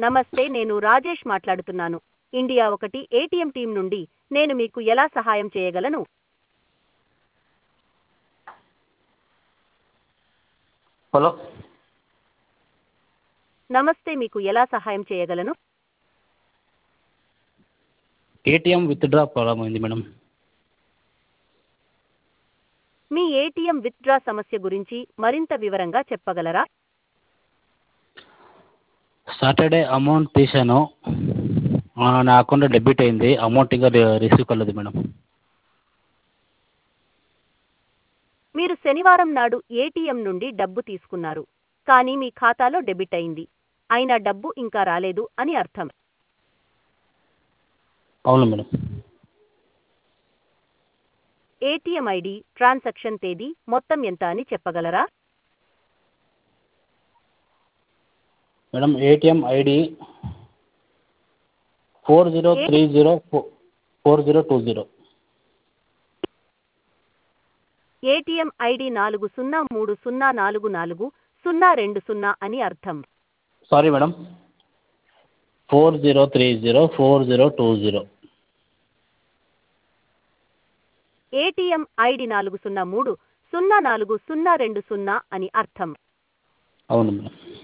నమస్తే నేను రాజేష్ మాట్లాడుతున్నాను ఇండియా ఒకటి ఏటీఎం టీం నుండి నేను మీకు ఎలా సహాయం చేయగలను హలో నమస్తే మీకు ఎలా సహాయం చేయగలను ఏటీఎం విత్డ్రా ప్రాబ్లం అయింది మేడం మీ ఏటీఎం విత్డ్రా సమస్య గురించి మరింత వివరంగా చెప్పగలరా సాటర్డే అమౌంట్ తీశాను ఆ, నా అకౌంట్లో డెబిట్ అయింది అమౌంట్ ఇంకా రి- రిసీవ్ కాలేదు మేడం మీరు శనివారం నాడు ఏటీఎం నుండి డబ్బు తీసుకున్నారు కానీ మీ ఖాతాలో డెబిట్ అయింది అయినా డబ్బు ఇంకా రాలేదు అని అర్థం అవును మేడం ఏటీఎం ఐడి ట్రాన్సాక్షన్ తేదీ మొత్తం ఎంత అని చెప్పగలరా madam ATM ID four zero three zero four zero two zero ATM ID నాలుగు సున్నా మూడు సున్నా నాలుగు నాలుగు సున్నా రెండు సున్నా అని అర్థం sorry madam four zero three zero four zero two zero ATM ID నాలుగు సున్నా మూడు సున్నా నాలుగు సున్నా రెండు సున్నా అని అర్థం అవును మేడం